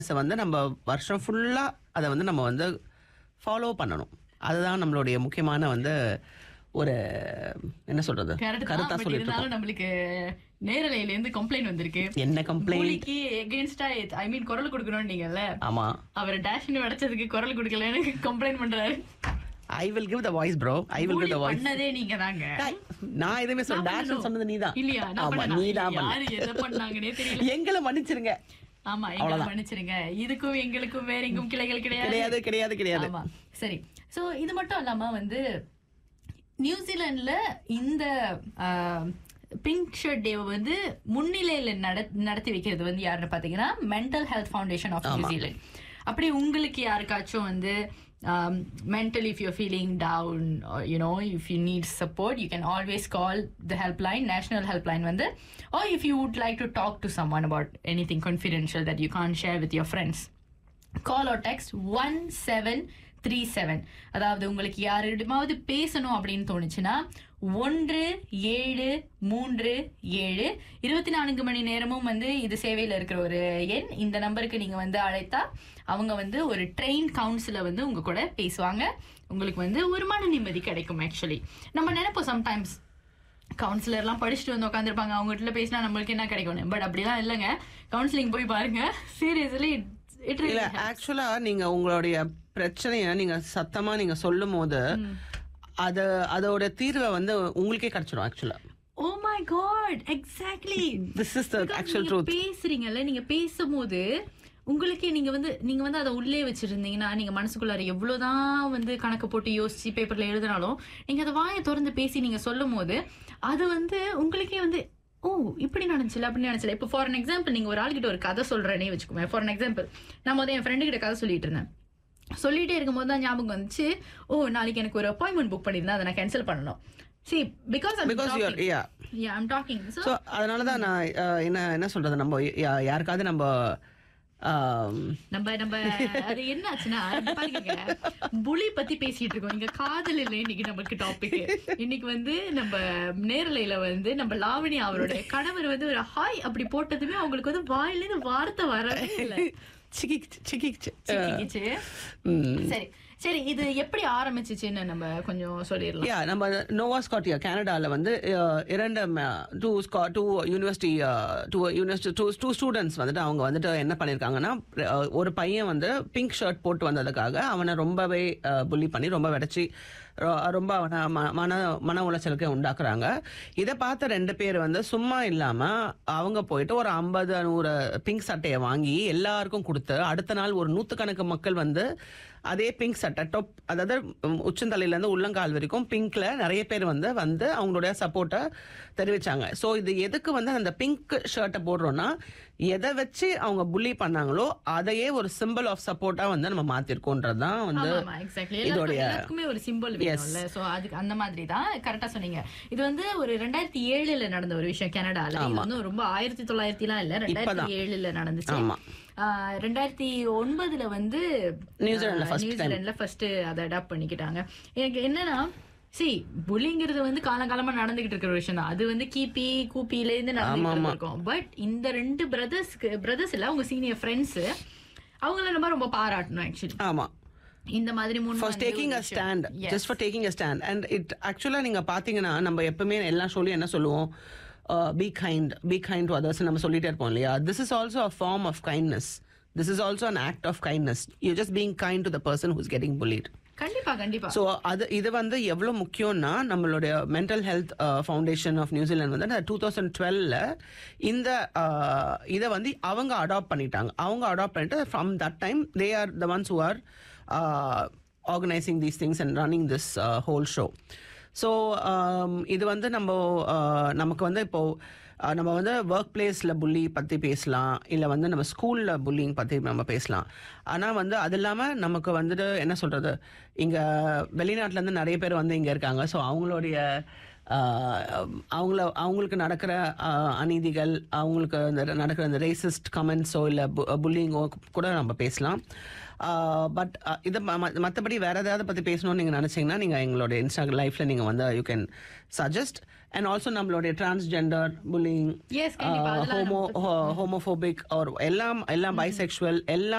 So வந்து நம்ம வருஷம் ஃபுல்லாக அதை வந்து நம்ம வந்து ஃபாலோ பண்ணணும் அதுதான் நம்மளுடைய முக்கியமான வந்து ஒரு என்ன சொல்றது கரெக்ட் கருத்தா தான் பட் சொல்லிட்டு இருக்கோம் இருந்தாலும் நம்மளுக்கு நேரலையில இருந்து கம்ப்ளைண்ட் வந்திருக்கு என்ன கம்ப்ளைண்ட் கூலிக்கு எகெயின்ஸ்டா ஐ மீன் குரல் கொடுக்கணும் நீங்கல்ல ஆமா அவர் டேஷ்னு அடைச்சதுக்கு குரல் கொடுக்கலன்னு கம்ப்ளைண்ட் பண்றாரு I will give the voice bro I will Coolie give the voice பண்ணதே நீங்க தாங்க நான் எதுவுமே சொல்ல நான் டேஷ் பண்ணணும். சொன்னது நீதான் இல்லையா நான் ஆமா பண்ணனா? நீதான் யாரு பண்ண எதை பண்ணாங்கன்னே தெரியல எங்களை மன்னிச்சிருங்க ஆமா எங்களை மன்னிச்சிருங்க இதுக்கும் எங்களுக்கும் வேற எங்கும் கிளைகள் கிடையாது கிடையாது கிடையாது கிடையாது ஆமா சரி சோ இது மட்டும் இல்லாம வந்து நியூசிலாந்துல இந்த பிங்க் ஷர்ட் டே வந்து முன்னிலையில நட- நடத்தி வைக்கிறது வந்து யாருன்னு பாத்தீங்கன்னா mental health foundation of New Zealand அப்படி உங்களுக்கு யாருக்காச்சும் வந்து mental if you're feeling down you know if you need support you can always call the helpline national helpline வந்து or if you would like to talk to someone about anything confidential that you can't share with your friends call or text one seven three seven அதாவது உங்களுக்கு யாரிடமாவது பேசணும் அப்படின்னு தோணுச்சுன்னா ஒன்று ஏழு மூன்று ஏழு இருபத்தி நான்கு மணி நேரமும் வந்து இது சேவையில் இருக்கிற ஒரு எண் இந்த நம்பருக்கு நீங்க வந்து அழைத்தா அவங்க வந்து ஒரு ட்ரெயின் கவுன்சில வந்து உங்க கூட பேசுவாங்க உங்களுக்கு வந்து ஒரு மன நிம்மதி கிடைக்கும் ஆக்சுவலி நம்ம நினைப்போம் சம்டைம்ஸ் கவுன்சிலர்லாம் படிச்சுட்டு வந்து உட்காந்துருப்பாங்க அவங்க கிட்ட பேசினா நம்மளுக்கு என்ன கிடைக்கும் பட் அப்படிலாம் இல்லைங்க கவுன்சிலிங் போய் பாருங்க சீரியஸ்லி இட் இல்ல ஆக்சுவலா நீங்க உங்களுடைய பிரச்சனைய நீங்க சத்தமா நீங்க சொல்லும் போது அது அதோட தீர்வை வந்து உங்களுக்கே கிடைச்சிடும் actually oh my god exactly this is the actual truth பேசுறீங்கல்ல நீங்க பேசும்போது உங்களுக்கே நீங்க வந்து நீங்க வந்து அதை உள்ளே வச்சிருந்தீங்கன்னா நீங்க மனசுக்குள்ளார எவ்வளவுதான் வந்து கணக்கு போட்டு யோசிச்சு பேப்பர்ல எழுதினாலும் நீங்க அதை வாயை திறந்து பேசி நீங்க சொல்லும் போது அது வந்து உங்களுக்கே வந்து ஓ இப்படி நடந்துச்சுல அப்படி நடந்துச்சுல இப்போ ஃபார் எக்ஸாம்பிள் நீங்க ஒரு ஆள்கிட்ட ஒரு கதை சொல்றேனே வச்சுக்கோங்க ஃபார் எக்ஸாம்பிள் நான் முதல்ல என் ஃப்ரெண்டு கிட்ட கதை சொல்லிட்டு இருந்தேன் சொல்லிட்டே இருக்கும்போது தான் ஞாபகம் வந்துச்சு ஓ நாளைக்கு எனக்கு ஒரு அப்பாயின்மெண்ட் புக் பண்ணியிருந்தா அதை நான் கேன்சல் பண்ணணும் see because because you yeah yeah I'm talking so so அதனால தான் நான் அஹ், என்ன என்ன சொல்றது நம்ம யா- யாருக்காவது நம்ம ஆம், நம்ம நம்ம அது என்ன ஆச்சுன்னா இங்க பாருங்க புலி பத்தி பேசிட்டு இருக்கோம் இங்க காதல் இல்லை இன்னைக்கு நமக்கு டாபிக் இன்னைக்கு வந்து நம்ம நேரலையில வந்து நம்ம லாவணி அவருடைய கணவர் வந்து ஒரு ஹாய் அப்படி போட்டதுமே அவங்களுக்கு வந்து வாயில இருந்து வார்த்தை வரவே இல்லை சிக்கிக்கிச்சு, சிக்கிக்கிச்சு. சிக்கிக்கிச்சு. ம். சரி சரி இது எப்படி ஆரம்பிச்சுச்சுன்னு நம்ம கொஞ்சம் சொல்லிடலாம் யா நம்ம நோவா ஸ்காட்டியா கனடால வந்து அஹ், இரண்டு டூ ஸ்கா to university to university to to students வந்துட்டு அவங்க வந்துட்டு என்ன பண்ணியிருக்காங்கன்னா அஹ், ஒரு பையன் வந்து பிங்க் ஷர்ட் போட்டு வந்ததுக்காக அவனை ரொம்பவே புள்ளி பண்ணி ரொம்ப வெடச்சி ரொ- ரொம்ப அவனை ம- மன மன உளைச்சலுக்கு உண்டாக்குறாங்க இதை பார்த்த ரெண்டு பேர் வந்து சும்மா இல்லாம அவங்க போயிட்டு ஒரு ஐம்பது நூறு பிங்க் சட்டையை வாங்கி எல்லாருக்கும் கொடுத்து அடுத்த நாள் ஒரு நூற்றுக்கணக்கு மக்கள் வந்து அதே பிங்க் சட்டை டொப் அதாவது உம், உச்சந்தலையில இருந்து உள்ளங்கால் வரைக்கும் பிங்க்ல நிறைய பேர் வந்து வந்து அவங்களுடைய சப்போர்ட்டை தெரிவிச்சாங்க ஸோ இது எதுக்கு வந்து அந்த பிங்க் ஷர்ட்டை போடுறோம்னா எதை வச்சு அவங்க புள்ளி பண்ணாங்களோ அதையே ஒரு சிம்பிள் ஆஃப் சப்போர்ட்டா வந்து நம்ம மாத்திருக்கோன்றது தான் வந்து ஆமா, ஆமா, exactly. எல்லாருக்கும்- இதோடைய எல்லாருக்குமே ஒரு சிம்பிள் வேணும்ல சோ அதுக்கு அந்த மாதிரி தான் கரெக்டா சொன்னீங்க இது வந்து ஒரு ரெண்டாயிரத்தி ஏழுல நடந்த ஒரு விஷயம் கனடால இது வந்து ரொம்ப ஆயிரத்தி தொள்ளாயிரத்தி எல்லாம் இல்ல ரெண்டாயிரத்தி ஏழுல நடந்துச்சு ஆமா. ஆஹ், ரெண்டாயிரத்தி ஒன்பதுல வந்து நியூசிலாந்துல first time. நியூசிலாந்துல ஃபர்ஸ்ட் அதை அடாப்ட் பண்ணிக்கிட்டாங்க எனக்கு என்னன்னா சி புலிங்கிறது வந்து காலங்காலமா நடந்துகிட்டு இருக்கிற ஒரு விஷயம் தான் அது வந்து கிபி கூப்பில இருந்து நடந்துகிட்டு இருக்கும் பட் இந்த ரெண்டு பிரதர்ஸ்க்கு பிரதர்ஸ் இல்ல அவங்க சீனியர் ஃப்ரெண்ட்ஸ் அவங்கள நம்ம ரொம்ப பாராட்டணும் ஆக்சுவலி ஆமா இந்த மாதிரி முன் ஃபார் வந்து டேக்கிங் ஒரு அ விஷயம். Stand Yes. Just for taking a stand and it ஆக்சுவலாக நீங்கள் பார்த்தீங்கன்னா நம்ம எப்பவுமே எல்லா ஷோலையும் என்ன சொல்லுவோம் be kind be kind to others நம்ம சொல்லிட்டே இருப்போம் இல்லையா this is also a form of kindness this is also an act of kindness you just being kind to the person who's getting bullied கண்டிப்பா கண்டிப்பா ஸோ அது இது வந்து எவ்வளோ முக்கியம்னா நம்மளுடைய mental health foundation of New Zealand வந்து டூ தௌசண்ட் டுவெல்ல இந்த uh, இதை வந்து அவங்க அடாப்ட் பண்ணிட்டாங்க அவங்க அடாப்ட் பண்ணிட்டு from that time they are the ones who are organising these things and running this whole show so இது வந்து நம்ம uh, நமக்கு வந்து இப்போ uh, நம்ம வந்து ஒர்க் பிளேஸில் புள்ளி பற்றி பேசலாம் இல்லை வந்து நம்ம ஸ்கூலில் புல்லிங் பற்றி நம்ம பேசலாம் ஆனால் வந்து அது இல்லாமல் நமக்கு வந்துட்டு என்ன சொல்கிறது இங்கே வெளிநாட்டிலேருந்து நிறைய பேர் வந்து இங்கே இருக்காங்க ஸோ அவங்களுடைய அவங்கள அவங்களுக்கு நடக்கிற ஆஹ், அநீதிகள் அவங்களுக்கு அந்த நடக்கிற அந்த ரேசிஸ்ட் கமெண்ட்ஸோ இல்லை புல்லிங்கோ கூட நம்ம பேசலாம் பட் இதை மற்றபடி வேற ஏதாவது பற்றி பேசணும்னு நீங்கள் நினச்சிங்கன்னா நீங்கள் எங்களோட இன்ஸ்டா லைஃப்பில் நீங்கள் வந்து you can suggest and also நம்மளுடைய டிரான்ஸ்ஜெண்டர் புல்லிங் Yes, கண்டிப்பா. அதெல்லாம் ஹோமோ ஹோமோஃபோபிக் ஒரு எல்லாம் எல்லாம் பைசெக்சுவல் எல்லாம்